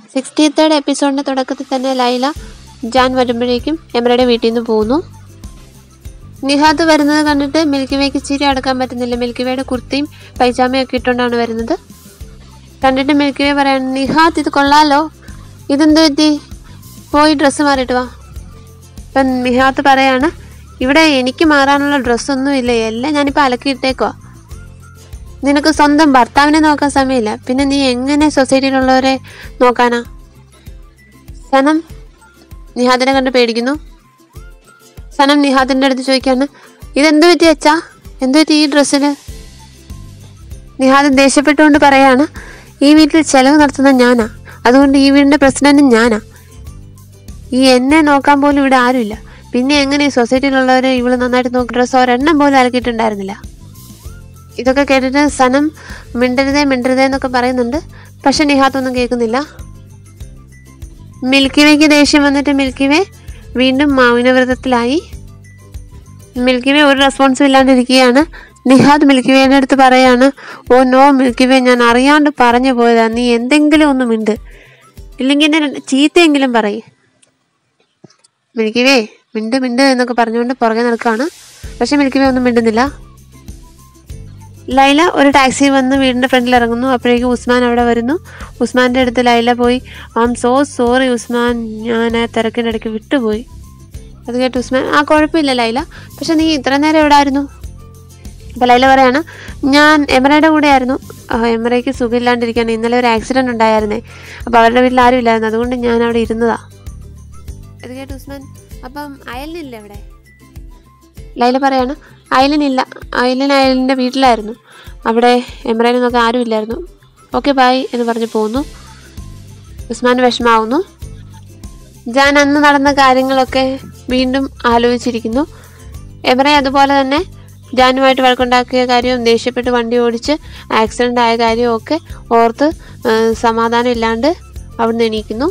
sixty third എപ്പിസോഡിൻ്റെ തുടക്കത്തിൽ തന്നെ ലൈല ജാൻ വരുമ്പോഴേക്കും എമറയുടെ വീട്ടിൽ നിന്ന് പോകുന്നു നിഹാദ് വരുന്നത് കണ്ടിട്ട് മിൽക്കി വേക്ക് ചിരി അടക്കാൻ പറ്റുന്നില്ല മിൽക്കി വേയുടെ കുർത്തിയും പൈജാമയും ഒക്കെ ഇട്ടുകൊണ്ടാണ് വരുന്നത് കണ്ടിട്ട് മിൽക്കി വേ പറയാണ് നിഹാദ് ഇത് കൊള്ളാലോ ഇതെന്ത് പറ്റി പോയി ഡ്രസ്സ് മാറിയിട്ട് വാ അപ്പം നിഹാദ് പറയാണ് ഇവിടെ എനിക്ക് മാറാനുള്ള ഡ്രസ്സൊന്നും ഇല്ല എല്ലാം ഞാനിപ്പോൾ അലക്കിയിട്ടേക്കോ നിനക്ക് സ്വന്തം ഭർത്താവിനെ നോക്കാൻ സമയമില്ല പിന്നെ നീ എങ്ങനെ സൊസൈറ്റിയിലുള്ളവരെ നോക്കാനാ സനം നിഹാദിനെ കണ്ട് പേടിക്കുന്നു സനം നിഹാദിൻ്റെ അടുത്ത് ചോദിക്കാണ് ഇതെന്ത് പറ്റി അച്ഛാ എന്ത് പറ്റി ഈ ഡ്രസ്സിൽ നിഹാദ് ദേഷ്യപ്പെട്ടുകൊണ്ട് പറയാണ് ഈ വീട്ടിൽ ചെലവ് നടത്തുന്ന ഞാനാ അതുകൊണ്ട് ഈ വീടിൻ്റെ പ്രസിഡന്റ് ഞാനാ ഈ എന്നെ നോക്കാൻ പോലും ഇവിടെ ആരുമില്ല പിന്നെ എങ്ങനെ ഈ സൊസൈറ്റിയിലുള്ളവരെ ഇവള് നന്നായിട്ട് നോക്കി ഡ്രസ്സ് ഒരെണ്ണം പോലും അലക്കിയിട്ടുണ്ടായിരുന്നില്ല ഇതൊക്കെ കേട്ടിട്ട് സനം മിണ്ടരുതേ മിണ്ടരുതേ എന്നൊക്കെ പറയുന്നുണ്ട് പക്ഷെ നിഹാത്ത് ഒന്നും കേൾക്കുന്നില്ല മിൽക്കി വേക്ക് ദേഷ്യം വന്നിട്ട് മിൽക്കി വേ വീണ്ടും മൗനവ്രതത്തിലായി മിൽക്കി വേ ഒരു റെസ്പോൺസും ഇല്ലാണ്ടിരിക്കുകയാണ് നിഹാദ് മിൽക്കി വേന്റെ അടുത്ത് പറയാണ് ഓ നോ മിൽക്കി വേ ഞാൻ അറിയാണ്ട് പറഞ്ഞു പോയതാ നീ എന്തെങ്കിലും ഒന്ന് മിണ്ട് ഇല്ലെങ്കിൽ എന്നെ രണ്ട് ചീത്തയെങ്കിലും പറയ് മിൽക്കി വേ മിണ്ട് മിണ്ട് എന്നൊക്കെ പറഞ്ഞുകൊണ്ട് പുറകെ നടക്കുകയാണ് പക്ഷെ മിൽക്കി വേ ഒന്നും മിണ്ടുന്നില്ല ലൈല ഒരു ടാക്സി വന്ന് വീടിൻ്റെ ഫ്രണ്ടിൽ ഇറങ്ങുന്നു അപ്പോഴേക്കും ഉസ്മാൻ അവിടെ വരുന്നു ഉസ്മാൻ്റെ അടുത്ത് ലൈല പോയി I am so sorry Usman ഞാൻ ആ തിരക്കിൻ്റെ ഇടയ്ക്ക് വിട്ടുപോയി അത് കേട്ട് ഉസ്മാൻ ആ കുഴപ്പമില്ല ലൈല പക്ഷെ നീ ഇത്ര നേരം എവിടെ ആയിരുന്നു അപ്പോൾ ലൈല പറയാണ് ഞാൻ എമറയുടെ കൂടെ ആയിരുന്നു ആ, എമറയ്ക്ക് സുഖമില്ലാണ്ടിരിക്കുകയാണ് ഇന്നലെ ഒരു ആക്സിഡൻറ്റ് ഉണ്ടായിരുന്നേ അപ്പോൾ അവരുടെ വീട്ടിൽ ആരും ഇല്ലായിരുന്നു അതുകൊണ്ട് ഞാൻ അവിടെ ഇരുന്നതാ അത് കേട്ട് ഉസ്മാൻ അപ്പം അയലിനില്ല അവിടെ ലൈല പറയാണ് അയലിനില്ല അയലിൻ അയലിൻ്റെ വീട്ടിലായിരുന്നു അവിടെ എമ്രാനെ നോക്കാൻ ആരുമില്ലായിരുന്നു ഓക്കെ ബായ് എന്ന് പറഞ്ഞ് പോകുന്നു ഉസ്മാൻ വിഷമാവുന്നു ജാൻ അന്ന് നടന്ന കാര്യങ്ങളൊക്കെ വീണ്ടും ആലോചിച്ചിരിക്കുന്നു എമറെ അതുപോലെ തന്നെ ജാനുമായിട്ട് വഴക്കുണ്ടാക്കിയ കാര്യവും ദേഷ്യപ്പെട്ട് വണ്ടി ഓടിച്ച് ആക്സിഡൻ്റ് ആയ കാര്യവും ഒക്കെ ഓർത്ത് ആ, സമാധാനം ഇല്ലാണ്ട് അവിടുന്ന് എണീക്കുന്നു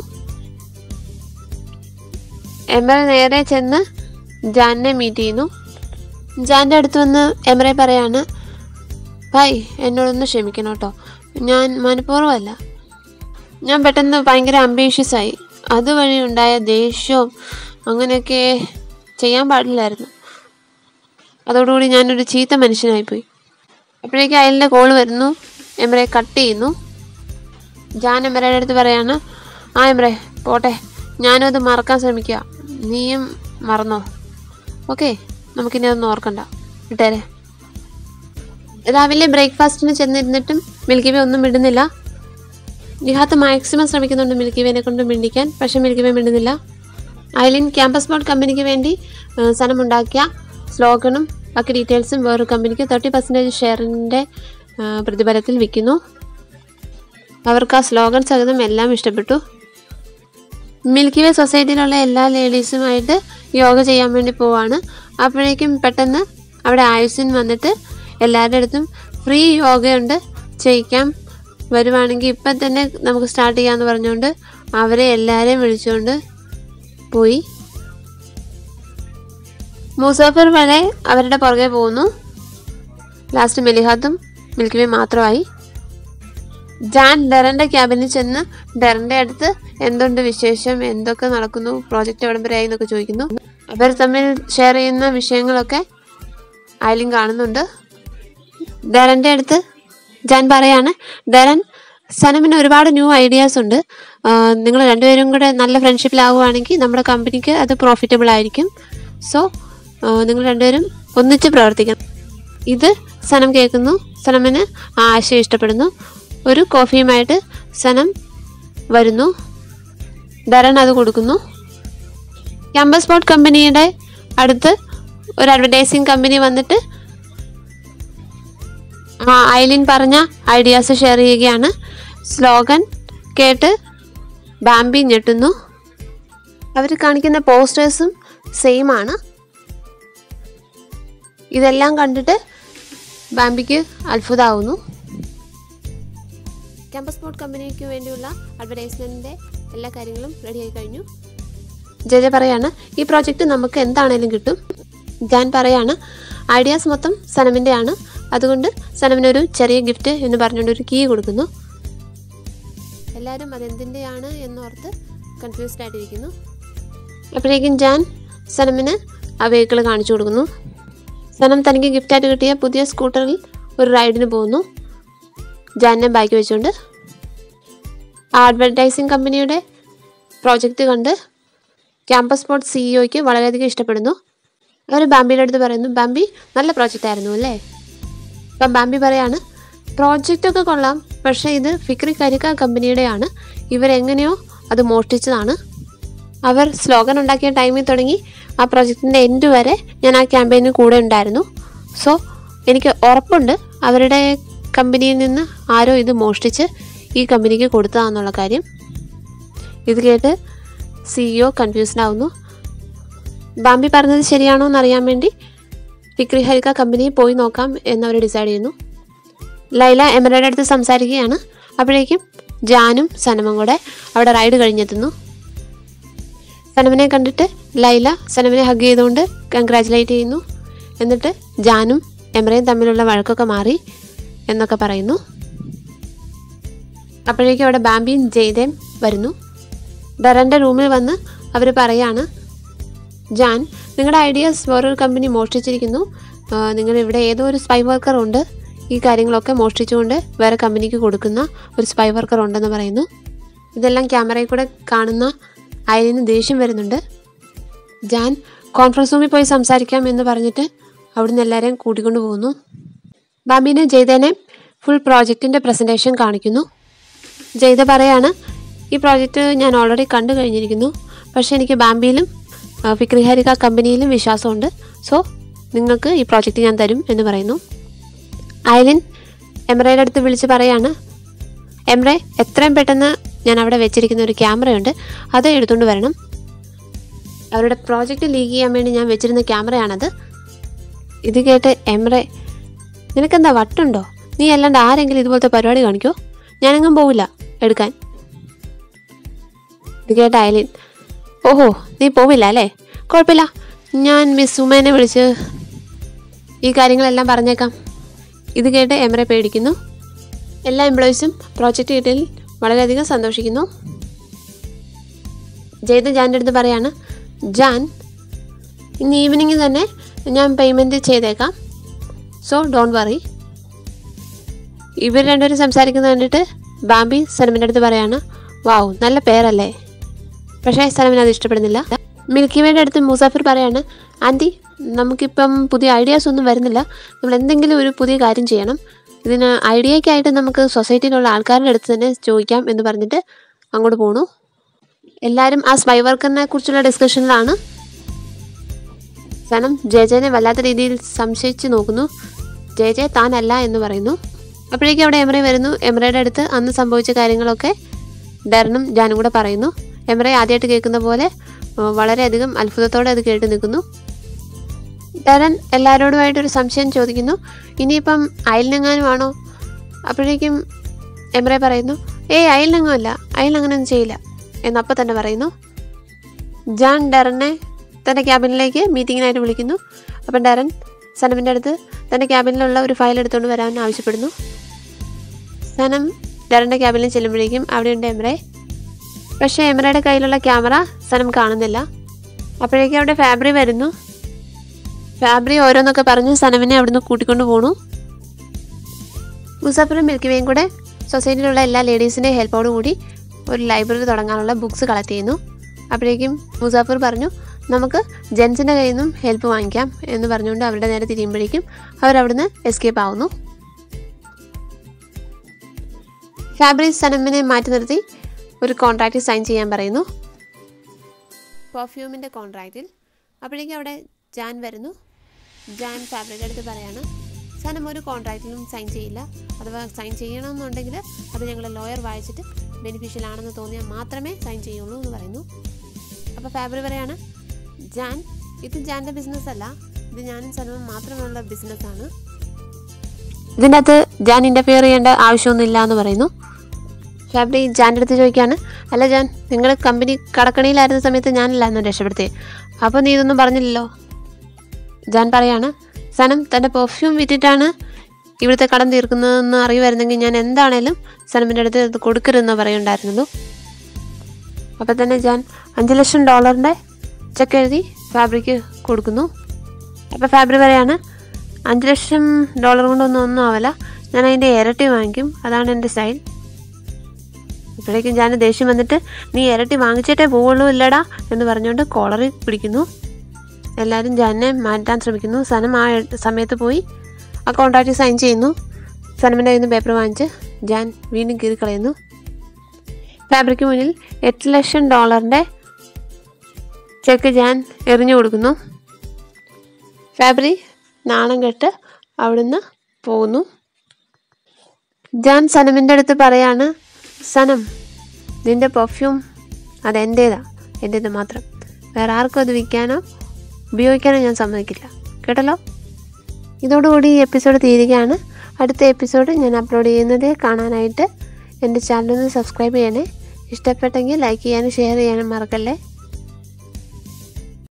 എമറ നേരെ ചെന്ന് ജാനിനെ മീറ്റ് ചെയ്യുന്നു ജാൻ്റെ അടുത്ത് വന്ന് എമറെ പറയാണ് ഭായ് എന്നോടൊന്ന് ക്ഷമിക്കണം കേട്ടോ ഞാൻ മനഃപൂർവ്വമല്ല ഞാൻ പെട്ടെന്ന് ഭയങ്കര അംബീഷ്യസ് ആയി അതുവഴി ഉണ്ടായ ദേഷ്യവും അങ്ങനെയൊക്കെ ചെയ്യാൻ പാടില്ലായിരുന്നു അതോടുകൂടി ഞാനൊരു ചീത്ത മനുഷ്യനായിപ്പോയി അപ്പോഴേക്കും അയലിൻ്റെ കോൾ വരുന്നു എമറെ കട്ട് ചെയ്യുന്നു ജാൻ എമറയുടെ അടുത്ത് പറയാണ് ആ എമറെ പോട്ടെ ഞാനും അത് മറക്കാൻ ശ്രമിക്കുക നീയും മറന്നോ ഓക്കെ നമുക്കിനി അതൊന്നും ഓർക്കണ്ട വിട്ടേരെ രാവിലെ ബ്രേക്ക്ഫാസ്റ്റിന് ചെന്നിരുന്നിട്ടും മിൽക്കി വേ ഒന്നും മിണ്ടുന്നില്ല നിഹാത്ത് മാക്സിമം ശ്രമിക്കുന്നുണ്ട് മിൽക്കി വേനെ കൊണ്ട് മിണ്ടിക്കാൻ പക്ഷെ മിൽക്കി വേ മിണ്ടുന്നില്ല ഐലിൻ ക്യാമ്പസ് ബോർഡ് കമ്പനിക്ക് വേണ്ടി ആ, സനമുണ്ടാക്കിയ സ്ലോഗനും ബാക്കി ഡീറ്റെയിൽസും വേറൊരു കമ്പനിക്ക് തേർട്ടി പെർസെൻറ്റേജ് ഷെയറിൻ്റെ പ്രതിഫലത്തിൽ വിൽക്കുന്നു അവർക്ക് ആ സ്ലോഗൻ സഹിതം എല്ലാം ഇഷ്ടപ്പെട്ടു മിൽക്കി വേ സൊസൈറ്റിയിലുള്ള എല്ലാ ലേഡീസുമായിട്ട് യോഗ ചെയ്യാൻ വേണ്ടി പോവാണ് അപ്പോഴേക്കും പെട്ടെന്ന് അവിടെ ആയുസിൻ വന്നിട്ട് എല്ലാവരുടെ അടുത്തും ഫ്രീ യോഗയുണ്ട് ചെയ്യിക്കാം വരുവാണെങ്കിൽ ഇപ്പം തന്നെ നമുക്ക് സ്റ്റാർട്ട് ചെയ്യാമെന്ന് പറഞ്ഞുകൊണ്ട് അവരെ എല്ലാവരെയും വിളിച്ചുകൊണ്ട് പോയി മൂസാഫർ വരെ അവരുടെ പുറകെ പോകുന്നു ലാസ്റ്റ് മെലിഹാത്തും മിൽക്കി വേ മാത്രമായി ജാൻ ഡെറന്റെ ക്യാബിനിൽ ചെന്ന് ഡെറന്റെ അടുത്ത് എന്തുണ്ട് വിശേഷം എന്തൊക്കെ നടക്കുന്നു പ്രോജക്റ്റ് എവിടം വരെ ആയി എന്നൊക്കെ ചോദിക്കുന്നു അവർ തമ്മിൽ ഷെയർ ചെയ്യുന്ന വിഷയങ്ങളൊക്കെ ആയാലും കാണുന്നുണ്ട് ഡെറന്റെ അടുത്ത് ജാൻ പറയാണ് ഡെറൻ സനമിന് ഒരുപാട് ന്യൂ ഐഡിയാസ് ഉണ്ട് നിങ്ങൾ രണ്ടുപേരും കൂടെ നല്ല ഫ്രണ്ട്ഷിപ്പിലാവുകയാണെങ്കിൽ നമ്മുടെ കമ്പനിക്ക് അത് പ്രോഫിറ്റബിൾ ആയിരിക്കും സോ നിങ്ങൾ രണ്ടുപേരും ഒന്നിച്ച് പ്രവർത്തിക്കണം ഇത് സനം കേൾക്കുന്നു സനമിന് ആ ആശയം ഇഷ്ടപ്പെടുന്നു ഒരു കോഫിയുമായിട്ട് സനം വരുന്നു ധരൺ അത് കൊടുക്കുന്നു ക്യാമ്പസ് സ്പോർട്ട് കമ്പനിയുടെ അടുത്ത് ഒരു അഡ്വർടൈസിങ് കമ്പനി വന്നിട്ട് ആ ഐലിൻ പറഞ്ഞ ഐഡിയാസ് ഷെയർ ചെയ്യുകയാണ് സ്ലോഗൻ കേട്ട് ബാംബി ഞെട്ടുന്നു അവർ കാണിക്കുന്ന പോസ്റ്റേഴ്സും സെയിം ആണ് ഇതെല്ലാം കണ്ടിട്ട് ബാംബിക്ക് അത്ഭുതമാവുന്നു ക്യാമ്പസ് സ്പോർട്ട് കമ്പനിക്ക് വേണ്ടിയുള്ള അഡ്വർടൈസ്മെൻറ്റിൻ്റെ എല്ലാ കാര്യങ്ങളും റെഡിയായി കഴിഞ്ഞു ജയ പറയാണ് ഈ പ്രോജക്റ്റ് നമുക്ക് എന്താണേലും കിട്ടും ജാൻ പറയാണ് ഐഡിയാസ് മൊത്തം സനമിൻ്റെ ആണ് അതുകൊണ്ട് സനമിനൊരു ചെറിയ ഗിഫ്റ്റ് എന്ന് പറഞ്ഞുകൊണ്ട് ഒരു കീ കൊടുക്കുന്നു എല്ലാവരും അതെന്തിൻ്റെയാണ് എന്നോർത്ത് കൺഫ്യൂസ്ഡ് ആയിട്ടിരിക്കുന്നു അപ്പോഴേക്കും ജാൻ സനമിന് ആ വെഹിക്കിൾ കാണിച്ചു കൊടുക്കുന്നു സനം തനിക്ക് ഗിഫ്റ്റായിട്ട് കിട്ടിയ പുതിയ സ്കൂട്ടറിൽ ഒരു റൈഡിന് പോകുന്നു ജാനിനെ ബാക്കി വെച്ചുകൊണ്ട് ആ അഡ്വർടൈസിങ് കമ്പനിയുടെ പ്രോജക്റ്റ് കണ്ട് ക്യാമ്പസ് സ്പോർട്സ് സിഇഒയ്ക്ക് വളരെയധികം ഇഷ്ടപ്പെടുന്നു അവർ ബാംബിയുടെ അടുത്ത് പറയുന്നു ബാംബി നല്ല പ്രോജക്റ്റ് ആയിരുന്നു അല്ലേ അപ്പം ബാംബി പറയാണ് പ്രോജക്റ്റ് ഒക്കെ കൊള്ളാം പക്ഷേ ഇത് ഫിക്രി കരിക്ക കമ്പനിയുടെയാണ് ഇവരെങ്ങനെയോ അത് മോഷ്ടിച്ചതാണ് അവർ സ്ലോഗൻ ഉണ്ടാക്കിയ ടൈമിൽ തുടങ്ങി ആ പ്രോജക്റ്റിൻ്റെ എൻഡ് വരെ ഞാൻ ആ ക്യാമ്പയിന് കൂടെ ഉണ്ടായിരുന്നു സോ എനിക്ക് ഉറപ്പുണ്ട് അവരുടെ കമ്പനിയിൽ നിന്ന് ആരോ ഇത് മോഷ്ടിച്ച് ഈ കമ്പനിക്ക് കൊടുത്തതാണെന്നുള്ള കാര്യം ഇത് കേട്ട് സിഇഒ കൺഫ്യൂസ്ഡ് ആവുന്നു ബാംബി പറഞ്ഞത് ശരിയാണോ എന്നറിയാൻ വേണ്ടി ഫിക്രി ഹരിക്ക കമ്പനിയിൽ പോയി നോക്കാം എന്നവർ ഡിസൈഡ് ചെയ്യുന്നു ലൈല എമറയുടെ അടുത്ത് സംസാരിക്കുകയാണ് അപ്പോഴേക്കും ജാനും സനമും കൂടെ അവിടെ റൈഡ് കഴിഞ്ഞെത്തുന്നു സനമിനെ കണ്ടിട്ട് ലൈല സനമിനെ ഹഗ് ചെയ്തുകൊണ്ട് കൺഗ്രാറ്റുലേറ്റ് ചെയ്യുന്നു എന്നിട്ട് ജാനും എമറയും തമ്മിലുള്ള വഴക്കൊക്കെ മാറി എന്നൊക്കെ പറയുന്നു അപ്പോഴേക്കും അവിടെ ബാംബിയും ജയ്ദേം വരുന്നു ഡറൻ്റെ റൂമിൽ വന്ന് അവർ പറയാണ് ജാൻ നിങ്ങളുടെ ഐഡിയാസ് വേറൊരു കമ്പനി മോഷ്ടിച്ചിരിക്കുന്നു ആ, നിങ്ങൾ ഇവിടെ ഏതോ ഒരു സ്പൈ വർക്കർ ഉണ്ട് ഈ കാര്യങ്ങളൊക്കെ മോഷ്ടിച്ചുകൊണ്ട് വേറെ കമ്പനിക്ക് കൊടുക്കുന്ന ഒരു സ്പൈ വർക്കർ ഉണ്ടെന്ന് പറയുന്നു ഇതെല്ലാം ക്യാമറയിൽ കൂടെ കാണുന്ന അയലിന് ദേഷ്യം വരുന്നുണ്ട് ജാൻ കോൺഫറൻസ് റൂമിൽ പോയി സംസാരിക്കാം എന്ന് പറഞ്ഞിട്ട് അവിടുന്ന് എല്ലാവരെയും കൂട്ടിക്കൊണ്ടു പോകുന്നു ബാബിനെ ജയ്തനെ ഫുൾ പ്രോജക്റ്റിൻ്റെ പ്രസൻറ്റേഷൻ കാണിക്കുന്നു ജയ്ത പറയാണ് ഈ പ്രോജക്റ്റ് ഞാൻ ഓൾറെഡി കണ്ടു കഴിഞ്ഞിരിക്കുന്നു പക്ഷേ എനിക്ക് ബാംബിയിലും ആ, ഫിക്രി ഹരിക കമ്പനിയിലും വിശ്വാസമുണ്ട് സോ നിങ്ങൾക്ക് ഈ പ്രോജക്റ്റ് ഞാൻ തരും എന്ന് പറയുന്നു അയലിൻ എംറയുടെ അടുത്ത് വിളിച്ച് പറയാണ് എംറെ എത്രയും പെട്ടെന്ന് ഞാൻ അവിടെ വെച്ചിരിക്കുന്ന ഒരു ക്യാമറയുണ്ട് അത് എടുത്തുകൊണ്ട് വരണം അവരുടെ പ്രോജക്റ്റ് ലീക്ക് ചെയ്യാൻ വേണ്ടി ഞാൻ വെച്ചിരുന്ന ക്യാമറയാണത് ഇത് കേട്ട് എംറെ നിനക്കെന്താ വട്ടുണ്ടോ നീ അല്ലാണ്ട് ആരെങ്കിലും ഇതുപോലത്തെ പരിപാടി കാണിക്കോ ഞാനെങ്ങും പോവില്ല എടുക്കാൻ ഇത് കേട്ട അയലിൻ ഓഹോ നീ പോവില്ല അല്ലേ കുഴപ്പമില്ല ഞാൻ മിസ് ഉമേനെ വിളിച്ച് ഈ കാര്യങ്ങളെല്ലാം പറഞ്ഞേക്കാം ഇത് കേട്ട് എമറെ പേടിക്കുന്നു എല്ലാ എംപ്ലോയീസും പ്രോജക്റ്റ് കിട്ടിയതിൽ വളരെയധികം സന്തോഷിക്കുന്നു ജയ്ത് ജാൻ്റെ അടുത്ത് പറയാണ് ജാൻ ഇന്ന് ഈവനിങ് തന്നെ ഞാൻ പേയ്മെൻറ്റ് ചെയ്തേക്കാം സോ ഡോണ്ട് വറി ഇവർ രണ്ടുപേരും സംസാരിക്കുന്നത് കണ്ടിട്ട് ബാംബി സലമിൻ്റെ അടുത്ത് പറയാണ് വാവ് നല്ല പേരല്ലേ പക്ഷേ സലമിന് അത് ഇഷ്ടപ്പെടുന്നില്ല മിൽക്കി വേയുടെ അടുത്ത് മുസാഫിർ പറയാണ് ആൻറ്റി നമുക്കിപ്പം പുതിയ ഐഡിയാസ് ഒന്നും വരുന്നില്ല നമ്മൾ എന്തെങ്കിലും ഒരു പുതിയ കാര്യം ചെയ്യണം ഇതിന് ഐഡിയയ്ക്കായിട്ട് നമുക്ക് സൊസൈറ്റിയിലുള്ള ആൾക്കാരുടെ അടുത്ത് തന്നെ ചോദിക്കാം എന്ന് പറഞ്ഞിട്ട് അങ്ങോട്ട് പോണു എല്ലാവരും ആ സ്പൈ വർക്കറിനെ കുറിച്ചുള്ള ഡിസ്കഷനിലാണ് സനം ജയജയനെ വല്ലാത്ത രീതിയിൽ സംശയിച്ച് നോക്കുന്നു ജയജയ താനല്ല എന്ന് പറയുന്നു അപ്പോഴേക്കും അവിടെ എമറെ വരുന്നു എമറയുടെ അടുത്ത് അന്ന് സംഭവിച്ച കാര്യങ്ങളൊക്കെ ഡെറനും ജാനും കൂടെ പറയുന്നു എമറെ ആദ്യമായിട്ട് കേൾക്കുന്ന പോലെ ആ, വളരെയധികം അത്ഭുതത്തോടെ അത് കേട്ട് നിൽക്കുന്നു ഡെറൻ എല്ലാവരോടുമായിട്ടൊരു സംശയം ചോദിക്കുന്നു ഇനിയിപ്പം അയലിനെങ്ങാനും ആണോ അപ്പോഴേക്കും എമറെ പറയുന്നു ഏയ് അയലിനെങ്ങുമല്ല അയൽ അങ്ങനെയൊന്നും ചെയ്യില്ല എന്നപ്പോൾ തന്നെ പറയുന്നു ജാൻ ഡെറനെ തൻ്റെ ക്യാബിനിലേക്ക് മീറ്റിങ്ങിനായിട്ട് വിളിക്കുന്നു അപ്പം ഡെറൻ സനമിൻ്റെ അടുത്ത് തൻ്റെ ക്യാബിനിലുള്ള ഒരു ഫയൽ എടുത്തുകൊണ്ട് വരാൻ ആവശ്യപ്പെടുന്നു സനം ഡെറൻ്റെ ക്യാബിനിൽ ചെല്ലുമ്പോഴേക്കും അവിടെയുണ്ട് എമറെ പക്ഷേ എമറയുടെ കയ്യിലുള്ള ക്യാമറ സനം കാണുന്നില്ല അപ്പോഴേക്കും അവിടെ ഫാബ്രി വരുന്നു ഫാബ്രി ഓരോന്നൊക്കെ പറഞ്ഞ് സനമിനെ അവിടുന്ന് കൂട്ടിക്കൊണ്ട് പോണു മുസാഫറും മിൽക്കിവയും കൂടെ സൊസൈറ്റിയിലുള്ള എല്ലാ ലേഡീസിൻ്റെ ഹെൽപ്പോടു കൂടി ഒരു ലൈബ്രറി തുടങ്ങാനുള്ള ബുക്സ് കളക്ട് ചെയ്യുന്നു അപ്പോഴേക്കും മുസാഫർ പറഞ്ഞു നമുക്ക് ജെൻസിൻ്റെ കയ്യിൽ നിന്നും ഹെൽപ്പ് വാങ്ങിക്കാം എന്ന് പറഞ്ഞുകൊണ്ട് അവരുടെ നേരെ തിരിയുമ്പോഴേക്കും അവരവിടുന്ന് എസ്കേപ്പ് ആവുന്നു ഫാബ്രിസ് സനമിനെ മാറ്റി നിർത്തി ഒരു കോൺട്രാക്റ്റ് സൈൻ ചെയ്യാൻ പറയുന്നു പെർഫ്യൂമിൻ്റെ കോൺട്രാക്റ്റിൽ അപ്പോഴേക്കും അവിടെ ജാൻ വരുന്നു ജാൻ ഫാബ്രിയുടെ അടുത്ത് പറയാണ് സനം ഒരു കോൺട്രാക്റ്റിലും സൈൻ ചെയ്യില്ല അഥവാ സൈൻ ചെയ്യണമെന്നുണ്ടെങ്കിൽ അത് ഞങ്ങൾ ലോയർ വായിച്ചിട്ട് ബെനിഫിഷ്യൽ ആണെന്ന് തോന്നിയാൽ മാത്രമേ സൈൻ ചെയ്യുള്ളൂ എന്ന് പറയുന്നു അപ്പോൾ ഫാബ്രി പറയാണ് ജാൻ ഇത് ജാൻ്റെ ബിസിനസ് അല്ല ഇത് ഞാനും സനവും മാത്രമുള്ള ബിസിനസ്സാണ് ഇതിൻ്റെ അകത്ത് ജാൻ ഇൻ്റർഫിയർ ചെയ്യേണ്ട ആവശ്യമൊന്നുമില്ല എന്ന് പറയുന്നു ഫാബ്രി ജാൻ്റെ അടുത്ത് ചോദിക്കുകയാണ് അല്ല ജാൻ നിങ്ങൾ കമ്പനി കടക്കണിയിലായിരുന്ന സമയത്ത് ഞാനല്ലായിരുന്നു രക്ഷപ്പെടുത്തിയത് അപ്പോൾ നീ ഇതൊന്നും പറഞ്ഞില്ലല്ലോ ജാൻ പറയാണ് സനം തൻ്റെ പെർഫ്യൂം വിറ്റിട്ടാണ് ഇവിടുത്തെ കടം തീർക്കുന്നതെന്ന് അറിയുമായിരുന്നെങ്കിൽ ഞാൻ എന്താണേലും സനമിൻ്റെ അടുത്ത് ഇത് കൊടുക്കരുതെന്ന് പറയുണ്ടായിരുന്നുള്ളൂ അപ്പോൾ തന്നെ ഞാൻ അഞ്ച് ലക്ഷം ഡോളറിൻ്റെ ചെക്ക് എഴുതി ഫാബ്രിക്ക് കൊടുക്കുന്നു അപ്പോൾ ഫാബ്രി പറയാണ് അഞ്ച് ലക്ഷം ഡോളർ കൊണ്ടൊന്നും ഒന്നും ആവില്ല ഞാൻ അതിൻ്റെ ഇരട്ടി വാങ്ങിക്കും അതാണ് എൻ്റെ സ്റ്റൈൽ ഇപ്പോഴേക്കും ഞാൻ ദേഷ്യം വന്നിട്ട് നീ ഇരട്ടി വാങ്ങിച്ചിട്ടേ പോവുള്ളൂ ഇല്ലടാ എന്ന് പറഞ്ഞുകൊണ്ട് കോളറിൽ പിടിക്കുന്നു എല്ലാവരും ജാനെ മാറ്റാൻ ശ്രമിക്കുന്നു സനം ആ സമയത്ത് പോയി ആ കോൺട്രാക്റ്റ് സൈൻ ചെയ്യുന്നു സനമിൻ്റെ കയ്യിൽ നിന്ന് പേപ്പർ വാങ്ങിച്ച് ജാൻ വീണ്ടും കീറി കളയുന്നു ഫാബ്രിക്ക് മുന്നിൽ എട്ട് ലക്ഷം ഡോളറിൻ്റെ ചെക്ക് ജാൻ എറിഞ്ഞു കൊടുക്കുന്നു ഫാബ്രി നാണം കെട്ട് അവിടുന്ന് പോകുന്നു ജാൻ സനമിൻ്റെ അടുത്ത് പറയാണ് സനം നിൻ്റെ പെർഫ്യൂം അത് എൻ്റേതാ എൻ്റേത് മാത്രം വേറെ ആർക്കും അത് വിൽക്കാനോ ഉപയോഗിക്കാനോ ഞാൻ സമ്മതിക്കില്ല കേട്ടല്ലോ ഇതോടുകൂടി ഈ എപ്പിസോഡ് തീരുകയാണ് അടുത്ത എപ്പിസോഡ് ഞാൻ അപ്ലോഡ് ചെയ്യുന്നത് കാണാനായിട്ട് എൻ്റെ ചാനൽ ഒന്ന് സബ്സ്ക്രൈബ് ചെയ്യണേ ഇഷ്ടപ്പെട്ടെങ്കിൽ ലൈക്ക് ചെയ്യാനും ഷെയർ ചെയ്യാനും മറക്കല്ലേ